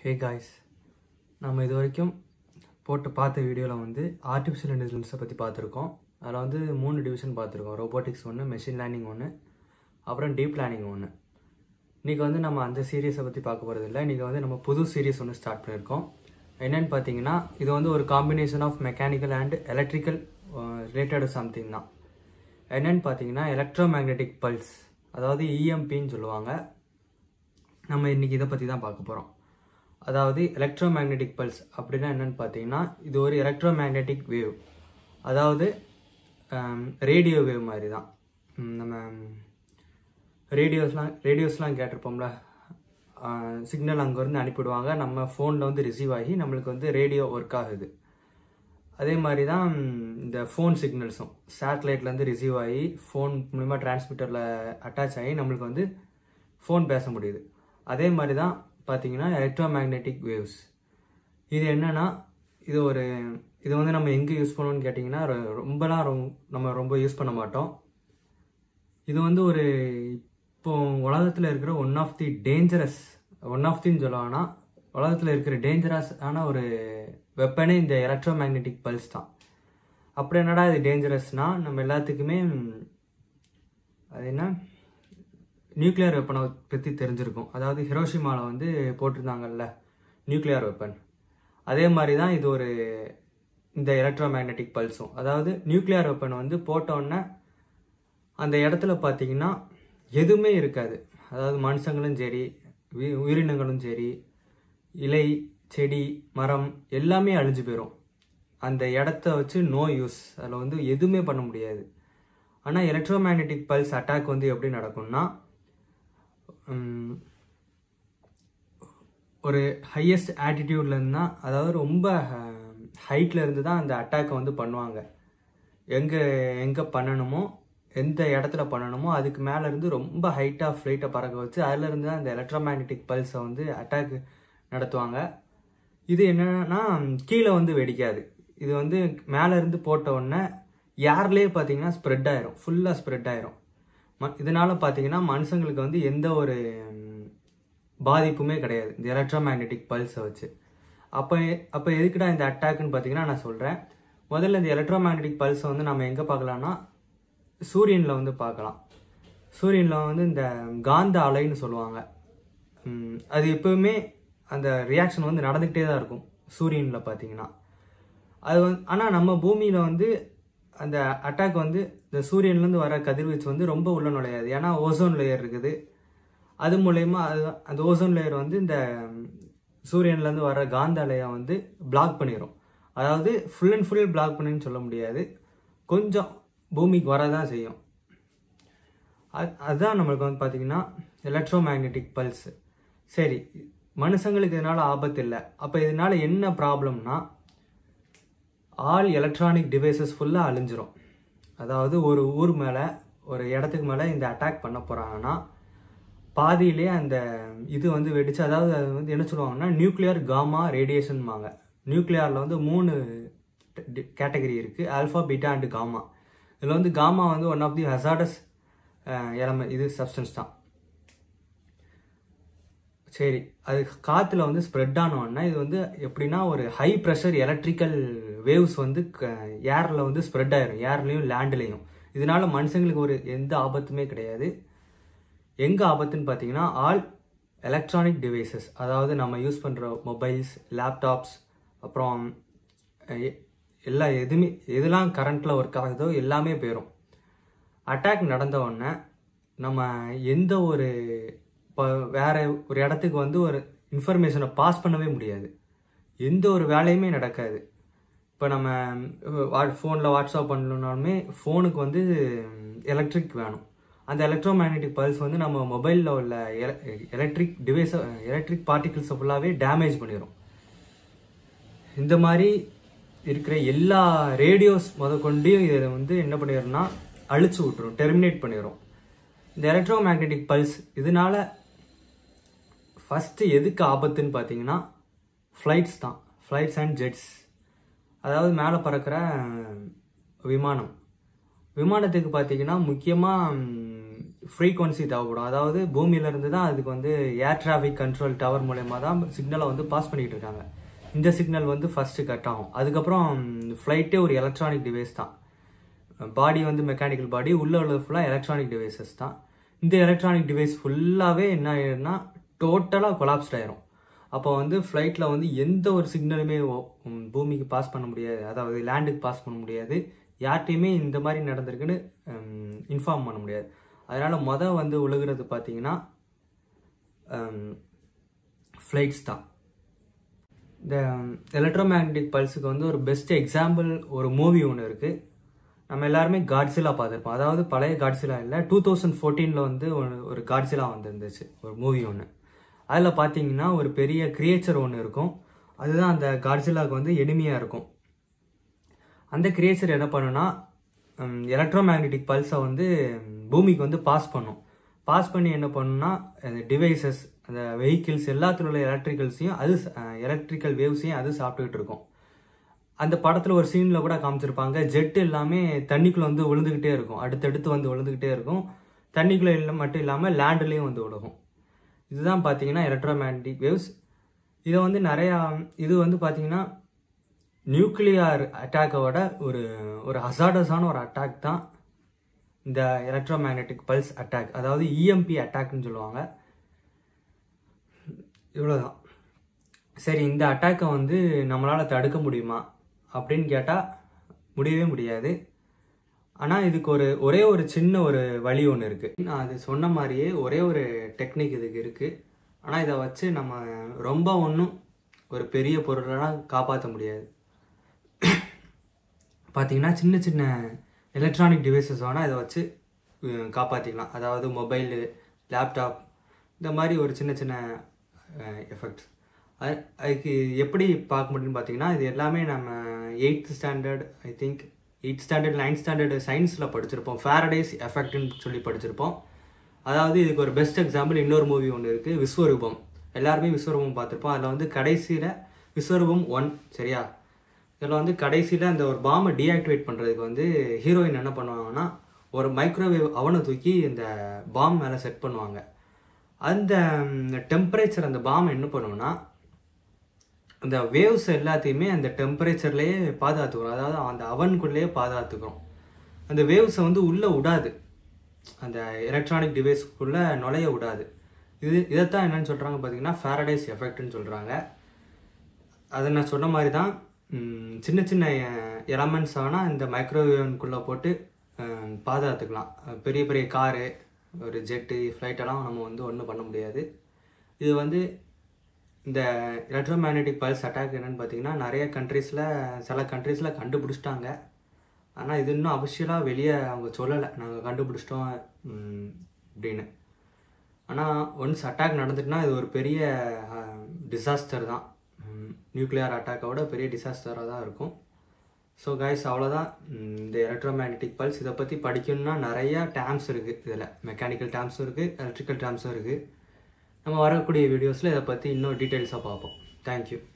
hey guys நம்ம இது வரைக்கும் போட்டு பார்த்த வீடியோவில் வந்து ஆர்டிஃபிஷியல் இன்டெலிஜென்ஸை பற்றி பார்த்துருக்கோம் அதில் வந்து மூணு டிவிஷன் பார்த்துருக்கோம் ரோபோட்டிக்ஸ் ஒன்று மெஷின் லேர்னிங் ஒன்று அப்புறம் டீப் லேர்னிங் ஒன்று இன்றைக்கி வந்து நம்ம அந்த சீரியஸை பற்றி பார்க்க போகிறது இல்லை இன்றைக்கி வந்து நம்ம புது சீரியஸ் ஒன்று ஸ்டார்ட் பண்ணியிருக்கோம் என்னென்னு பார்த்தீங்கன்னா இது வந்து ஒரு combination of mechanical and electrical related something தான் என்னென்னு பார்த்தீங்கன்னா எலக்ட்ரோ மேக்னெட்டிக் பல்ஸ் அதாவது இஎம்பின்னு சொல்லுவாங்க நம்ம இன்றைக்கி இதை பற்றி தான் பார்க்க போகிறோம் அதாவது எலக்ட்ரோ மேக்னெட்டிக் பல்ஸ் அப்படின்னா என்னென்னு பார்த்தீங்கன்னா இது ஒரு எலக்ட்ரோ மேக்னெட்டிக் வேவ் அதாவது ரேடியோ வேவ் மாதிரி தான் ம், நம்ம ரேடியோஸ்லாம் ரேடியோஸ்லாம் கேட்டிருப்போம்ல சிக்னல் அங்கேருந்து அனுப்பிடுவாங்க நம்ம ஃபோனில் வந்து ரிசீவ் ஆகி நம்மளுக்கு வந்து ரேடியோ ஒர்க் ஆகுது அதே மாதிரி தான் ம், இந்த ஃபோன் சிக்னல்ஸும் சேட்டலைட்லேருந்து ரிசீவ் ஆகி ஃபோன் மூலிமா டிரான்ஸ்மிட்டரில் அட்டாச் ஆகி நம்மளுக்கு வந்து ஃபோன் பேச முடியுது அதே மாதிரி தான் பார்த்தீங்கன்னா எலக்ட்ரோ மேக்னெட்டிக் வேவ்ஸ் இது என்னன்னா இது ஒரு இது வந்து நம்ம எங்கே யூஸ் பண்ணுவோம்னு கேட்டிங்கன்னா ரொ- ரொம்பலாம் ரொம் நம்ம ரொம்ப யூஸ் பண்ண மாட்டோம் இது வந்து ஒரு இப்போ உலகத்தில் இருக்கிற one of the dangerous one of தின்னு சொல்லுவாங்கன்னா உலகத்தில் இருக்கிற டேஞ்சரஸ் ஆன ஒரு வெப்பனே இந்த எலக்ட்ரோ மேக்னெட்டிக் பல்ஸ் தான் அப்படி என்னடா இது டேஞ்சரஸ்னா நம்ம எல்லாத்துக்குமே ம், அது என்ன நியூக்ளியர் வெப்பனை பற்றி தெரிஞ்சிருக்கும் அதாவது ஹிரோஷிமாவில் வந்து போட்டிருந்தாங்கல்ல நியூக்ளியர் வெப்பன் அதே மாதிரி தான் இது ஒரு இந்த எலக்ட்ரோ மேக்னெட்டிக் பல்ஸும் அதாவது நியூக்ளியர் வெப்பன் வந்து போட்டோன்னே அந்த இடத்துல பார்த்தீங்கன்னா எதுவுமே இருக்காது அதாவது மனுஷங்களும் சரி உயி- உயிரினங்களும் சரி இலை செடி மரம் எல்லாமே அழிஞ்சு போயிடும் அந்த இடத்த வச்சு நோ யூஸ் அதில் வந்து எதுவுமே பண்ண முடியாது ஆனால் எலக்ட்ரோ மேக்னெட்டிக் பல்ஸ் அட்டாக் வந்து எப்படி நடக்கும்னா உம், ஒரு ஹையஸ்ட் ஆட்டிடியூட்லேருந்து தான் அதாவது ரொம்ப ஹைட்டில் இருந்து தான் அந்த அட்டாக்கை வந்து பண்ணுவாங்க எங்கே எங்கே பண்ணணுமோ எந்த இடத்துல பண்ணணுமோ அதுக்கு மேலே இருந்து ரொம்ப ஹைட்டாக ஃப்ளைட்டை பறக்க வச்சு அதுல இருந்து தான் அந்த எலக்ட்ரோ மேக்னெட்டிக் பல்ஸை வந்து அட்டாக் நடத்துவாங்க இது என்னன்னா கீழே வந்து வெடிக்காது இது வந்து மேலே இருந்து போட்ட உடனே ஏர்லேயே பார்த்தீங்கன்னா ஸ்ப்ரெட் ஆயிரும் ஃபுல்லாக ஸ்ப்ரெட் ஆயிரும் ம இதனால பார்த்தீங்கன்னா மனுஷங்களுக்கு வந்து எந்த ஒரு ம், பாதிப்புமே கிடையாது இந்த எலக்ட்ரோ மேக்னெட்டிக் பல்ஸை வச்சு அப்போ அப்போ எதுக்குடா இந்த அட்டாக்னு பார்த்தீங்கன்னா நான் சொல்கிறேன் முதல்ல இந்த எலக்ட்ரோ மேக்னெட்டிக் பல்ஸை வந்து நம்ம எங்கே பார்க்கலாம்னா சூரியனில் வந்து பார்க்கலாம் சூரியனில் வந்து இந்த காந்த அலைன்னு சொல்லுவாங்க ம், அது எப்பவுமே அந்த ரியாக்ஷன் வந்து நடந்துக்கிட்டே தான் இருக்கும் சூரியனில் பார்த்தீங்கன்னா அது வந்து ஆனால் நம்ம பூமியில் வந்து அந்த அட்டாக் வந்து இந்த சூரியன்லேருந்து வர கதிர்வீச்சு வந்து ரொம்ப உள்ள நுழையாது ஏன்னா ஓசோன் லேயர் இருக்குது அது மூலயமா அது அந்த ஓசோன் லேயர் வந்து இந்த சூரியன்லேருந்து வர காந்த அலையை வந்து பிளாக் பண்ணிடும் அதாவது ஃபுல் அண்ட் ஃபுல் பிளாக் பண்ணுன்னு சொல்ல முடியாது கொஞ்சம் பூமிக்கு வரதான் செய்யும் அது அதுதான் நம்மளுக்கு வந்து பார்த்தீங்கன்னா எலக்ட்ரோ மேக்னெட்டிக் பல்ஸ் சரி மனுஷங்களுக்கு இதனால ஆபத்து இல்லை அப்போ இதனால என்ன ப்ராப்ளம்னா ஆல் எலக்ட்ரானிக் டிவைசஸ் ஃபுல்லாக அழிஞ்சிரும் அதாவது ஒரு ஊர் மேலே ஒரு இடத்துக்கு மேலே இந்த அட்டாக் பண்ண போகிறாங்கன்னா பாதியிலே அந்த இது வந்து வெடிச்சு அதாவது அது வந்து என்ன சொல்லுவாங்கன்னா நியூக்ளியர் காமா ரேடியேஷன்பாங்க நியூக்ளியரில் வந்து மூணு கேட்டகரி இருக்குது ஆல்ஃபா பீட்டா அண்ட் காமா இதில் வந்து காமா வந்து one of the hazardous element இது சப்ஸ்டன்ஸ் தான் சரி அது காற்றுல வந்து ஸ்ப்ரெட் ஆனோன்னா இது வந்து எப்படின்னா ஒரு ஹை ப்ரெஷர் எலக்ட்ரிக்கல் வேவ்ஸ் வந்து ஏரில் வந்து ஸ்ப்ரெட் ஆயிரும் ஏர்லேயும் லேண்ட்லேயும் இதனால மனுஷங்களுக்கு ஒரு எந்த ஆபத்துமே கிடையாது எங்கே ஆபத்துன்னு பார்த்தீங்கன்னா ஆல் எலக்ட்ரானிக் டிவைசஸ் அதாவது நம்ம யூஸ் பண்ணுற மொபைல்ஸ் லேப்டாப்ஸ் அப்புறம் எ- எல்லா எதுவுமே எதெல்லாம் கரண்ட்டில் ஒர்க் ஆகுதோ எல்லாமே போயிடும் அட்டாக் நடந்த உடனே நம்ம எந்த ஒரு இப்போ வேற ஒரு இடத்துக்கு வந்து ஒரு இன்ஃபர்மேஷனை பாஸ் பண்ணவே முடியாது எந்த ஒரு வேலையுமே நடக்காது இப்போ நம்ம ஃபோனில் வாட்ஸ்அப் பண்ணணுன்னாலுமே ஃபோனுக்கு வந்து எலக்ட்ரிக் வேணும் அந்த எலக்ட்ரோ மேக்னெட்டிக் பல்ஸ் வந்து நம்ம மொபைலில் உள்ள எலக்ட்ரிக் டிவைஸை எலக்ட்ரிக் பார்ட்டிகிள்ஸை ஃபுல்லாகவே டேமேஜ் பண்ணிடும் இந்த மாதிரி இருக்கிற எல்லா ரேடியோஸ் முதற்கொண்டையும் இதை வந்து என்ன பண்ணிடும்னா அழிச்சு விட்டுரும் டெர்மினேட் பண்ணிடும் இந்த எலக்ட்ரோ மேக்னெட்டிக் பல்ஸ் இதனால ஃபஸ்ட்டு எதுக்கு ஆபத்துன்னு பார்த்தீங்கன்னா ஃப்ளைட்ஸ் தான் ஃப்ளைட்ஸ் அண்ட் ஜெட்ஸ் அதாவது மேலே பறக்கிற விமானம் விமானத்துக்கு பார்த்தீங்கன்னா முக்கியமாக ஃப்ரீக்வன்சி தேவைப்படும் அதாவது பூமியிலேருந்து தான் அதுக்கு வந்து ஏர் டிராஃபிக் கண்ட்ரோல் டவர் மூலயமா தான் சிக்னலை வந்து பாஸ் பண்ணிட்டு இருக்காங்க இந்த சிக்னல் வந்து ஃபஸ்ட்டு கட் ஆகும் அதுக்கப்புறம் ஃப்ளைட்டே ஒரு எலக்ட்ரானிக் டிவைஸ் தான் பாடி வந்து மெக்கானிக்கல் பாடி உள்ள உள்ளது ஃபுல்லாக எலக்ட்ரானிக் டிவைசஸ் தான் இந்த எலக்ட்ரானிக் டிவைஸ் ஃபுல்லாகவே என்ன ஆயிடும்னா டோட்டலாக கொலாப்ஸ்ட் ஆயிரும் அப்போ வந்து ஃப்ளைட்டில் வந்து எந்த ஒரு சிக்னலுமே ஓ- ம், பூமிக்கு பாஸ் பண்ண முடியாது அதாவது லேண்டுக்கு பாஸ் பண்ண முடியாது யார்கிட்டையுமே இந்த மாதிரி நடந்திருக்குன்னு இன்ஃபார்ம் பண்ண முடியாது அதனால் மொதல் வந்து உழுகிறது பார்த்தீங்கன்னா ஃப்ளைட்ஸ் தான் இந்த எலக்ட்ரோமேக்னட்டிக் பல்ஸுக்கு வந்து ஒரு பெஸ்ட் எக்ஸாம்பிள் ஒரு மூவி ஒன்று இருக்குது நம்ம எல்லாருமே காட்ஸிலா பார்த்துருப்போம் அதாவது பழைய காட்ஸிலா இல்லை டூ தௌசண்ட் ஃபோர்டீனில் வந்து ஒரு ஒரு காட்ஸிலா வந்துருந்துச்சு ஒரு மூவி ஒன்று அதில் பார்த்தீங்கன்னா ஒரு பெரிய கிரியேச்சர் ஒன்று இருக்கும் அதுதான் அந்த காட்ஸிலாவுக்கு வந்து எளிமையாக இருக்கும் அந்த கிரியேச்சர் என்ன பண்ணுன்னா எலக்ட்ரோமேக்னெட்டிக் பல்ஸை வந்து ம், பூமிக்கு வந்து பாஸ் பண்ணும் பாஸ் பண்ணி என்ன பண்ணுன்னா அந்த டிவைசஸ் அந்த வெஹிக்கிள்ஸ் எல்லாத்துல உள்ள எலக்ட்ரிக்கல்ஸையும் அது எலக்ட்ரிக்கல் வேவ்ஸையும் அது சாப்பிட்டுக்கிட்டு இருக்கும் அந்த படத்தில் ஒரு சீனில் கூட காமிச்சிருப்பாங்க ஜெட் எல்லாமே தண்ணிக்குள்ளே வந்து விழுந்துக்கிட்டே இருக்கும் அடுத்தடுத்து வந்து விழுந்துக்கிட்டே இருக்கும் தண்ணிக்குள்ளே இல்லை மட்டும் இல்லாமல் லேண்ட்லேயும் வந்து விழுகும் இதுதான் பார்த்தீங்கன்னா எலக்ட்ரோமேக்னட்டிக் வேவ்ஸ் இதை வந்து நிறையா இது வந்து பார்த்தீங்கன்னா நியூக்ளியர் அட்டாக்கோட ஒரு ஒரு ஹசார்டஸான ஒரு அட்டாக் தான் இந்த எலக்ட்ரோமேக்னெட்டிக் பல்ஸ் அட்டாக் அதாவது இஎம்பி அட்டாக்னு சொல்லுவாங்க இவ்வளோதான் சரி இந்த அட்டாக்கை வந்து நம்மளால் தடுக்க முடியுமா அப்படின்னு கேட்டால் முடியவே முடியாது ஆனால் இதுக்கு ஒரு ஒரே ஒரு சின்ன ஒரு வழி ஒன்று இருக்குது நான் அது சொன்ன மாதிரியே ஒரே ஒரு டெக்னிக் இதுக்கு இருக்குது ஆனால் இதை வச்சு நம்ம ரொம்ப ஒன்றும் ஒரு பெரிய பொருளெல்லாம் காப்பாற்ற முடியாது பார்த்தீங்கன்னா சின்ன சின்ன எலக்ட்ரானிக் டிவைசஸ் வேணால் இதை வச்சு அஹ், காப்பாற்றிக்கலாம் அதாவது மொபைலு லேப்டாப் இந்த மாதிரி ஒரு சின்ன சின்ன எஃபெக்ட்ஸ் அது அதுக்கு எப்படி பார்க்க முடியும்னு பார்த்தீங்கன்னா இது எல்லாமே நம்ம eighth standard I think eight standard ninth standard சயின்ஸில் படிச்சிருப்போம் ஃபேரடேஸ் எஃபெக்ட்னு சொல்லி படிச்சிருப்போம் அதாவது இதுக்கு ஒரு பெஸ்ட் எக்ஸாம்பிள் இன்னொரு மூவி ஒன்று இருக்குது விஸ்வரூபம் எல்லாருமே விஸ்வரூபம் பார்த்துருப்போம் அதில் வந்து கடைசியில் விஸ்வரூபம் ஒன் சரியா இதில் வந்து கடைசியில் அந்த ஒரு பாம்பை டீஆக்டிவேட் பண்ணுறதுக்கு வந்து ஹீரோயின் என்ன பண்ணுவாங்கன்னா ஒரு மைக்ரோவேவ் அவனை தூக்கி இந்த பாம் மேலே செட் பண்ணுவாங்க அந்த டெம்பரேச்சர் அந்த பாம் என்ன பண்ணுவோன்னா அந்த வேவ்ஸ் எல்லாத்தையுமே அந்த டெம்பரேச்சர்லேயே பாதுகாத்துக்கிறோம் அதாவது அந்த அவனுக்குள்ளேயே பாதுகாத்துக்கிறோம் அந்த வேவ்ஸை வந்து உள்ளே விடாது அந்த எலக்ட்ரானிக் டிவைஸ்க்குள்ளே நுழைய விடாது இது இதைத்தான் என்னன்னு சொல்கிறாங்க பார்த்தீங்கன்னா ஃபேரடைஸ் எஃபெக்ட்னு சொல்கிறாங்க அதை நான் சொன்ன மாதிரி தான் ம், சின்ன சின்ன எலமெண்ட்ஸ் ஆனால் இந்த மைக்ரோவேவனுக்குள்ளே போட்டு அஹ், பாதுகாத்துக்கலாம் அஹ், பெரிய பெரிய காரு ஒரு ஜெட்டு ஃப்ளைட்டெல்லாம் நம்ம வந்து ஒன்றும் பண்ண முடியாது இது வந்து இந்த எலக்ட்ரோமேக்னெட்டிக் பல்ஸ் அட்டாக் என்னன்னு பார்த்தீங்கன்னா நிறைய கண்ட்ரீஸில் சில கண்ட்ரீஸில் கண்டுபிடிச்சிட்டாங்க ஆனால் இது இன்னும் அஃபிஷியலாக வெளியே அவங்க சொல்லலை நாங்கள் கண்டுபிடிச்சிட்டோம் ம், அப்படின்னு ஆனால் ஒன்ஸ் அட்டாக் நடந்துட்டுனா இது ஒரு பெரிய டிசாஸ்டர் தான் நியூக்ளியர் அட்டாக்கோட பெரிய டிசாஸ்டராக தான் இருக்கும் ஸோ கைஸ் அவ்வளோதான் ம், இந்த எலக்ட்ரோமேக்னெட்டிக் பல்ஸ் இதை பற்றி படிக்கணும்னா நிறையா டேம்ஸ் இருக்குது இதில் மெக்கானிக்கல் டேம்ஸும் இருக்குது எலக்ட்ரிக்கல் டேம்ஸும் இருக்குது நம்ம வரக்கூடிய வீடியோஸில் இதை பற்றி இன்னும் டீட்டெயில்ஸாக பார்ப்போம் தேங்க்யூ